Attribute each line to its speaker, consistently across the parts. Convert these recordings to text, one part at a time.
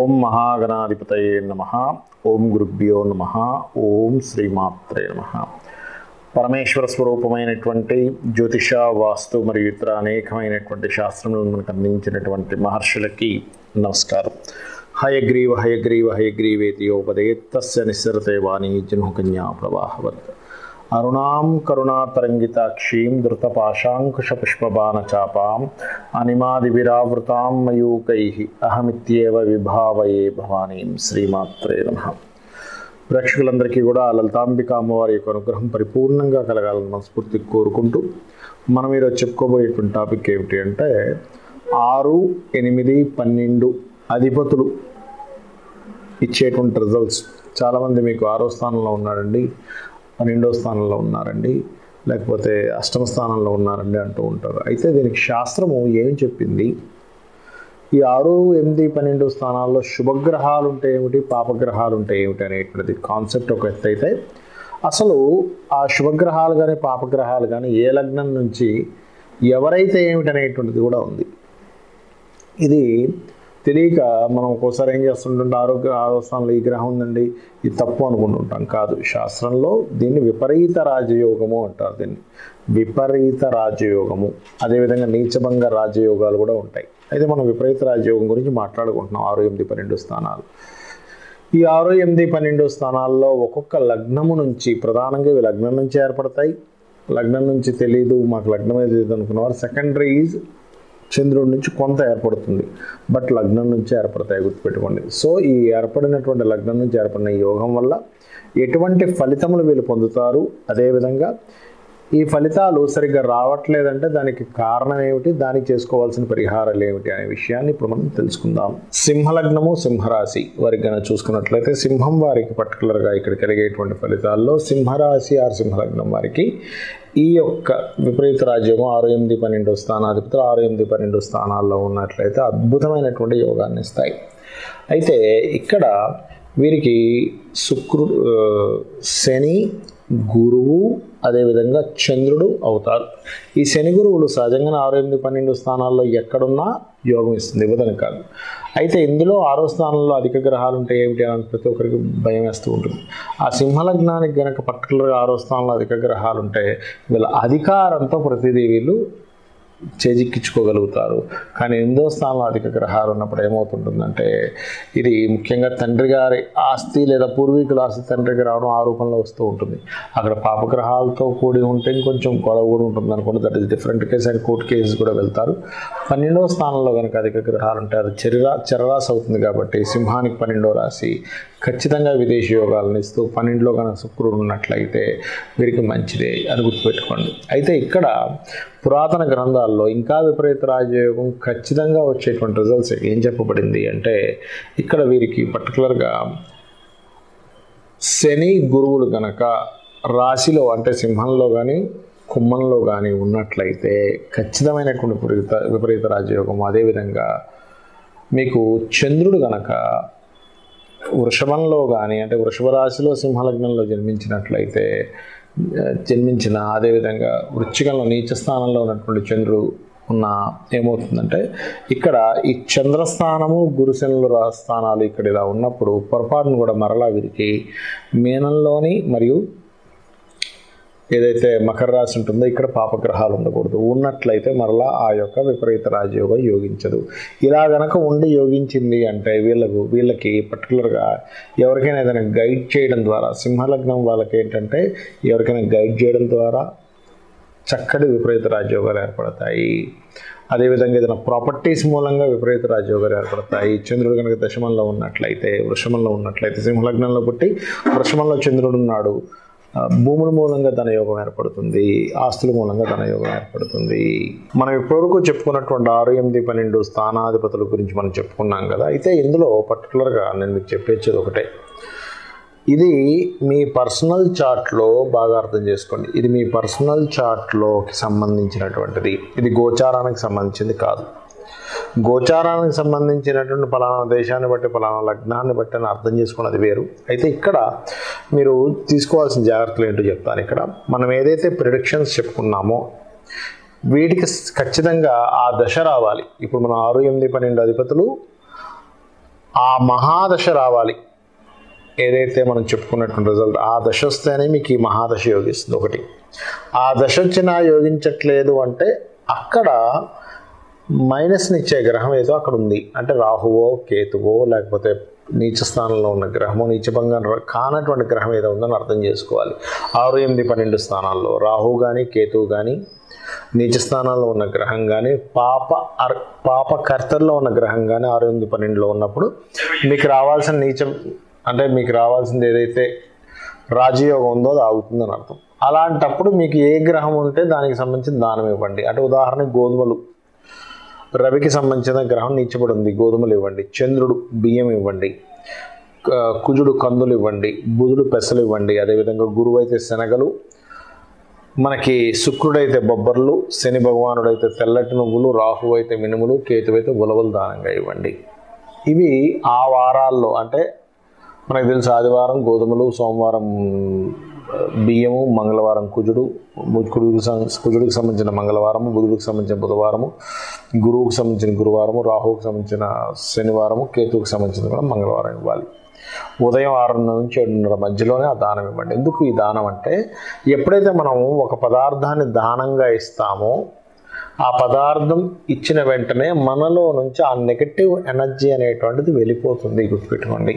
Speaker 1: ఓం మహాగణాధిపతయే నమ ఓం గురుభ్యో నమ ఓం శ్రీమాత్రే నమ పరమేశ్వర స్వరూపమైనటువంటి జ్యోతిష వాస్తు మరియు ఇతర అనేకమైనటువంటి శాస్త్రములను మనకు అందించినటువంటి మహర్షులకి నమస్కారం హయగ్రీవ హయగ్రీవ హయగ్రీవేతి యోపదేత్తస్య నిస్సరతే వాణి జన్మకన్యా ప్రవాహవత్ అరుణాం కరుణాతరంగితాక్షీం ధృతపాశాంకుశపుష్పబాణచాపాం అనిమాదివిరావృతాం మయూకై అహమిత్యేవ విభావయే భవానీం శ్రీమాత్రే నమ ప్రేక్షకులందరికీ కూడా లలితాంబిక అమ్మవారి యొక్క అనుగ్రహం పరిపూర్ణంగా కలగాలని మనస్ఫూర్తి కోరుకుంటూ మనం ఈరోజు చెప్పుకోబోయేటువంటి టాపిక్ ఏమిటి అంటే ఆరు ఎనిమిది పన్నెండు అధిపతులు ఇచ్చేటువంటి రిజల్ట్స్ చాలామంది మీకు ఆరో స్థానంలో ఉన్నారండి పన్నెండో స్థానంలో ఉన్నారండి లేకపోతే అష్టమ స్థానంలో ఉన్నారండి అంటూ ఉంటారు అయితే దీనికి శాస్త్రము ఏం చెప్పింది ఈ ఆరు ఎనిమిది పన్నెండు స్థానాల్లో శుభగ్రహాలు ఉంటే ఏమిటి పాపగ్రహాలు ఉంటే ఏమిటి అనేటువంటిది కాన్సెప్ట్ ఒక ఎత్తు అయితే అసలు ఆ శుభగ్రహాలు కానీ పాపగ్రహాలు కానీ ఏ లగ్నం నుంచి ఎవరైతే ఏమిటి అనేటువంటిది కూడా ఉంది ఇది తెలియక మనం ఒక్కోసారి ఏం చేస్తుంటుంటే ఆరోగ్య ఆరోస్థానంలో ఈ గ్రహం ఉందండి ఇది తప్పు అనుకుంటుంటాం కాదు శాస్త్రంలో దీన్ని విపరీత రాజయోగము అంటారు దీన్ని విపరీత రాజయోగము అదేవిధంగా నీచభంగ రాజయోగాలు కూడా ఉంటాయి అయితే మనం విపరీత రాజయోగం గురించి మాట్లాడుకుంటున్నాం ఆరు ఎనిమిది పన్నెండు స్థానాలు ఈ ఆరు ఎనిమిది పన్నెండు స్థానాల్లో ఒక్కొక్క లగ్నము నుంచి ప్రధానంగా ఇవి లగ్నం నుంచి ఏర్పడతాయి లగ్నం నుంచి తెలియదు మాకు లగ్నమే తెలియదు అనుకున్నవారు సెకండరీస్ చంద్రుడి నుంచి కొంత ఏర్పడుతుంది బట్ లగ్నం నుంచి ఏర్పడతాయి గుర్తుపెట్టుకోండి సో ఈ ఏర్పడినటువంటి లగ్నం నుంచి ఏర్పడిన ఈ యోగం వల్ల ఎటువంటి ఫలితములు వీళ్ళు పొందుతారు అదేవిధంగా ఈ ఫలితాలు సరిగ్గా రావట్లేదంటే దానికి కారణం ఏమిటి దానికి చేసుకోవాల్సిన పరిహారాలు ఏమిటి అనే విషయాన్ని ఇప్పుడు మనం తెలుసుకుందాం సింహలగ్నము సింహరాశి వారికి కనుక చూసుకున్నట్లయితే సింహం వారికి పర్టికులర్గా ఇక్కడ కలిగేటువంటి ఫలితాల్లో సింహరాశి ఆరు సింహలగ్నం వారికి ఈ యొక్క విపరీత రాజ్యోగం ఆరు ఎనిమిది పన్నెండు స్థానాధిపతులు ఆరు ఎనిమిది పన్నెండు స్థానాల్లో ఉన్నట్లయితే అద్భుతమైనటువంటి యోగాన్ని ఇస్తాయి అయితే ఇక్కడ వీరికి శుక్రు శని గురువు అదేవిధంగా చంద్రుడు అవుతారు ఈ శని గురువులు సహజంగానే ఆరు ఎనిమిది పన్నెండు స్థానాల్లో ఎక్కడున్నా యోగం ఇస్తుంది ఇవ్వదని కాదు అయితే ఇందులో ఆరో స్థానంలో అధిక గ్రహాలు ఉంటే ఏమిటి అని ప్రతి ఒక్కరికి భయం వేస్తూ ఉంటుంది ఆ సింహలగ్నానికి గనక పర్టికులర్గా ఆరో స్థానంలో అధిక గ్రహాలు ఉంటే వీళ్ళ అధికారంతో ప్రతిదీ వీళ్ళు చేజిక్కించుకోగలుగుతారు కానీ ఎనిమిదో స్థానంలో అధిక గ్రహాలు ఉన్నప్పుడు ఏమవుతుంటుందంటే ఇది ముఖ్యంగా తండ్రి గారి ఆస్తి లేదా పూర్వీకుల ఆస్తి తండ్రికి రావడం ఆ రూపంలో వస్తూ ఉంటుంది అక్కడ పాపగ్రహాలతో కూడి ఉంటే ఇంకొంచెం గొడవ కూడా ఉంటుంది అనుకోండి that is different case and court cases కూడా వెళ్తారు పన్నెండవ స్థానంలో కనుక అధిక గ్రహాలు ఉంటే అది చర్రా చరరాశి అవుతుంది కాబట్టి సింహానికి పన్నెండో రాశి ఖచ్చితంగా విదేశీ యోగాలను ఇస్తూ పన్నెండులో కనుక శుక్రుడు ఉన్నట్లయితే వీరికి మంచిదే అని గుర్తుపెట్టుకోండి అయితే ఇక్కడ పురాతన గ్రంథాల్లో ఇంకా విపరీత రాజయోగం ఖచ్చితంగా వచ్చేటువంటి రిజల్ట్స్ ఏం చెప్పబడింది అంటే ఇక్కడ వీరికి పర్టికులర్గా శని గురువులు కనుక రాశిలో అంటే సింహంలో కానీ కుంభంలో కానీ ఉన్నట్లయితే ఖచ్చితమైనటువంటి విపరీత విపరీత రాజయోగం అదేవిధంగా మీకు చంద్రుడు గనక వృషభంలో కానీ అంటే వృషభ రాశిలో సింహలగ్నంలో జన్మించినట్లయితే జన్మించిన అదేవిధంగా వృచ్చికంలో నీచ స్థానంలో ఉన్నటువంటి చంద్రుడు ఉన్న ఏమవుతుందంటే ఇక్కడ ఈ చంద్రస్థానము గురుశనుల స్థానాలు ఇక్కడ ఇలా ఉన్నప్పుడు పొరపాటును కూడా మరలా వీరికి మీనంలోని మరియు ఏదైతే మకర రాశి ఉంటుందో ఇక్కడ పాపగ్రహాలు ఉండకూడదు ఉన్నట్లయితే మరలా ఆ యొక్క విపరీత రాజయోగం యోగించదు ఇలా గనక ఉండి యోగించింది అంటే వీళ్ళకు వీళ్ళకి పర్టికులర్గా ఎవరికైనా ఏదైనా గైడ్ చేయడం ద్వారా సింహలగ్నం వాళ్ళకి ఏంటంటే ఎవరికైనా గైడ్ చేయడం ద్వారా చక్కటి విపరీత రాజయోగాలు ఏర్పడతాయి అదేవిధంగా ఏదైనా ప్రాపర్టీస్ మూలంగా విపరీత రాజయోగాలు ఏర్పడతాయి చంద్రుడు కనుక దశమంలో ఉన్నట్లయితే వృషమంలో ఉన్నట్లయితే సింహలగ్నంలో పుట్టి వృషమంలో చంద్రుడు ఉన్నాడు భూముల మూలంగా ధన యోగం ఏర్పడుతుంది ఆస్తుల మూలంగా ధన యోగం ఏర్పడుతుంది మనం ఇప్పటివరకు చెప్పుకున్నటువంటి ఆరు ఎనిమిది పన్నెండు స్థానాధిపతుల గురించి మనం చెప్పుకున్నాం కదా అయితే ఇందులో పర్టికులర్గా నేను మీకు చెప్పేది ఒకటే ఇది మీ పర్సనల్ చార్ట్లో బాగా అర్థం చేసుకోండి ఇది మీ పర్సనల్ చార్ట్లోకి సంబంధించినటువంటిది ఇది గోచారానికి సంబంధించింది కాదు గోచారానికి సంబంధించినటువంటి ఫలానా దేశాన్ని బట్టి ఫలానా లగ్నాన్ని బట్టి అని అర్థం చేసుకున్నది వేరు అయితే ఇక్కడ మీరు తీసుకోవాల్సిన జాగ్రత్తలు ఏంటో చెప్తాను ఇక్కడ మనం ఏదైతే ప్రిడిక్షన్స్ చెప్పుకున్నామో వీటికి ఖచ్చితంగా ఆ దశ రావాలి ఇప్పుడు మనం ఆరు ఎనిమిది పన్నెండు అధిపతులు ఆ మహాదశ రావాలి ఏదైతే మనం చెప్పుకున్నటువంటి రిజల్ట్ ఆ దశ వస్తేనే మీకు ఈ మహాదశ యోగిస్తుంది ఒకటి ఆ దశ వచ్చినా యోగించట్లేదు అంటే అక్కడ మైనస్ని ఇచ్చే గ్రహం ఏదో అక్కడ ఉంది అంటే రాహువో కేతువో లేకపోతే నీచ స్థానంలో ఉన్న గ్రహము నీచభంగం కానటువంటి గ్రహం ఏదో ఉందని అర్థం చేసుకోవాలి ఆరు ఎనిమిది పన్నెండు స్థానాల్లో రాహు కానీ కేతువు కానీ నీచ స్థానాల్లో ఉన్న గ్రహం కానీ పాప అర్ పాప కర్తల్లో ఉన్న గ్రహం కానీ ఆరు ఎనిమిది పన్నెండులో ఉన్నప్పుడు మీకు రావాల్సిన నీచం అంటే మీకు రావాల్సింది ఏదైతే రాజయోగం ఉందో అది ఆగుతుందని అర్థం అలాంటప్పుడు మీకు ఏ గ్రహం ఉంటే దానికి సంబంధించిన దానం ఇవ్వండి అంటే ఉదాహరణకి గోధుమలు రవికి సంబంధించిన గ్రహం నీచబడి ఉంది గోధుమలు ఇవ్వండి చంద్రుడు బియ్యం ఇవ్వండి క- కుజుడు కందులు ఇవ్వండి బుధుడు పెసలు ఇవ్వండి అదేవిధంగా గురువు అయితే శనగలు మనకి శుక్రుడైతే బొబ్బర్లు శని భగవానుడైతే తెల్లటి నువ్వులు రాహు అయితే మినుములు కేతు అయితే ఉలవలు దానంగా ఇవ్వండి ఇవి ఆ వారాల్లో అంటే మనకు తెలుసు ఆదివారం గోధుమలు సోమవారం ఆ, బియ్యము మంగళవారం కుజుడు ము- కుజుడికి సం- కుజుడికి సంబంధించిన మంగళవారము బుధుడికి సంబంధించిన బుధవారము గురువుకి సంబంధించిన గురువారము రాహువుకి సంబంధించిన శనివారము కేతువుకి సంబంధించిన కూడా మంగళవారం ఇవ్వాలి ఉదయం ఆరున్నర నుంచి ఏడున్నర మధ్యలోనే ఆ దానం ఇవ్వండి ఎందుకు ఈ దానం అంటే ఎప్పుడైతే మనం ఒక పదార్థాన్ని దానంగా ఇస్తామో ఆ పదార్థం ఇచ్చిన వెంటనే మనలో నుంచి ఆ నెగటివ్ ఎనర్జీ అనేటువంటిది వెళ్ళిపోతుంది గుర్తుపెట్టుకోండి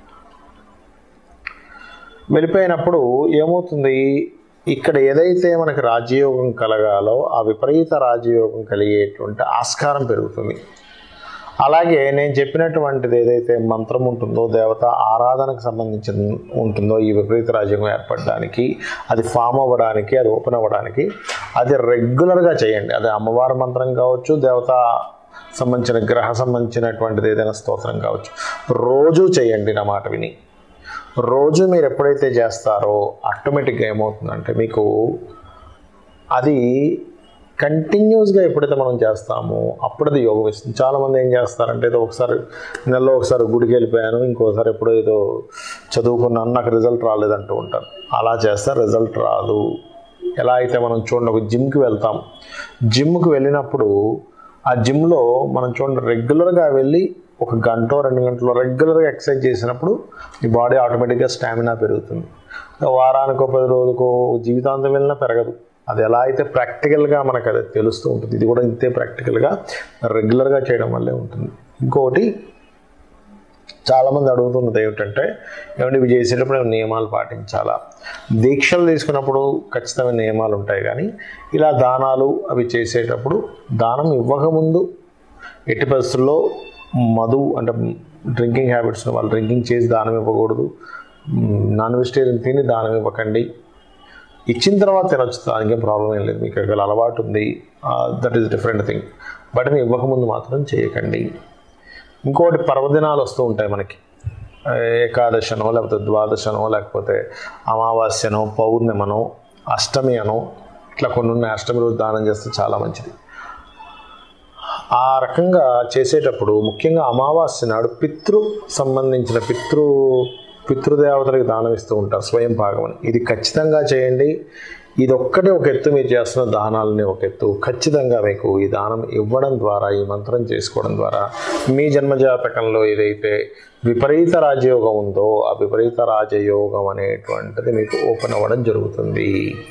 Speaker 1: వెళ్ళిపోయినప్పుడు ఏమవుతుంది ఇక్కడ ఏదైతే మనకి రాజయోగం కలగాలో ఆ విపరీత రాజయోగం కలిగేటువంటి ఆస్కారం పెరుగుతుంది అలాగే నేను చెప్పినటువంటిది ఏదైతే మంత్రం ఉంటుందో దేవత ఆరాధనకు సంబంధించిన ఉంటుందో ఈ విపరీత రాజ్యం ఏర్పడడానికి అది ఫామ్ అవ్వడానికి అది ఓపెన్ అవ్వడానికి అది రెగ్యులర్గా చేయండి అది అమ్మవారి మంత్రం కావచ్చు దేవత సంబంధించిన గ్రహ సంబంధించినటువంటిది ఏదైనా స్తోత్రం కావచ్చు రోజు చేయండి నా మాట విని రోజు మీరు ఎప్పుడైతే చేస్తారో ఆటోమేటిక్గా ఏమవుతుందంటే మీకు అది కంటిన్యూస్గా ఎప్పుడైతే మనం చేస్తామో అప్పుడు అది యోగం ఇస్తుంది చాలామంది ఏం చేస్తారంటే ఏదో ఒకసారి నెలలో ఒకసారి గుడికి వెళ్ళిపోయాను ఇంకోసారి ఎప్పుడో ఏదో చదువుకున్నాను నాకు రిజల్ట్ రాలేదంటూ ఉంటారు అలా చేస్తే రిజల్ట్ రాదు ఎలా అయితే మనం చూడండి ఒక జిమ్కి వెళ్తాం జిమ్కి వెళ్ళినప్పుడు ఆ జిమ్లో మనం చూడండి రెగ్యులర్గా వెళ్ళి ఒక గంట రెండు గంటలు రెగ్యులర్గా ఎక్సర్సైజ్ చేసినప్పుడు ఈ బాడీ ఆటోమేటిక్గా స్టామినా పెరుగుతుంది వారానికో పది రోజులకో జీవితాంతం వెళ్ళినా పెరగదు అది ఎలా అయితే ప్రాక్టికల్గా మనకు అది తెలుస్తూ ఉంటుంది ఇది కూడా ఇంతే ప్రాక్టికల్గా రెగ్యులర్గా చేయడం వల్లే ఉంటుంది ఇంకొకటి చాలామంది అడుగుతున్నది ఏమిటంటే ఏమంటే ఇవి చేసేటప్పుడు ఏమైనా నియమాలు పాటించాలా దీక్షలు తీసుకున్నప్పుడు ఖచ్చితమైన నియమాలు ఉంటాయి కానీ ఇలా దానాలు అవి చేసేటప్పుడు దానం ఇవ్వకముందు ఎట్టి పరిస్థితుల్లో మధు అంటే డ్రింకింగ్ హ్యాబిట్స్ వాళ్ళు డ్రింకింగ్ చేసి దానం ఇవ్వకూడదు నాన్ వెజిటేరియన్ తిని దానం ఇవ్వకండి ఇచ్చిన తర్వాత తినొచ్చు దానికి ఏం ప్రాబ్లం ఏం లేదు మీకు ఒకవేళ అలవాటు ఉంది that is different thing but ఇవ్వకముందు మాత్రం చేయకండి ఇంకోటి పర్వదినాలు వస్తూ ఉంటాయి మనకి ఏకాదశనో లేకపోతే ద్వాదశనో లేకపోతే అమావాస్యనో పౌర్ణిమనో అష్టమి అనో ఇట్లా కొన్ని ఉన్నాయి అష్టమి రోజు దానం చేస్తే చాలా మంచిది ఆ రకంగా చేసేటప్పుడు ముఖ్యంగా అమావాస్య నాడు పితృ సంబంధించిన పితృ పితృదేవతలకు దానం ఇస్తూ ఉంటారు స్వయం భాగం అని ఇది ఖచ్చితంగా చేయండి ఇది ఒక్కటే ఒక ఎత్తు మీరు చేస్తున్న దానాలని ఒక ఎత్తు ఖచ్చితంగా మీకు ఈ దానం ఇవ్వడం ద్వారా ఈ మంత్రం చేసుకోవడం ద్వారా మీ జన్మజాతకంలో ఏదైతే విపరీత రాజయోగం ఉందో ఆ విపరీత రాజయోగం అనేటువంటిది మీకు ఓపెన్ అవ్వడం జరుగుతుంది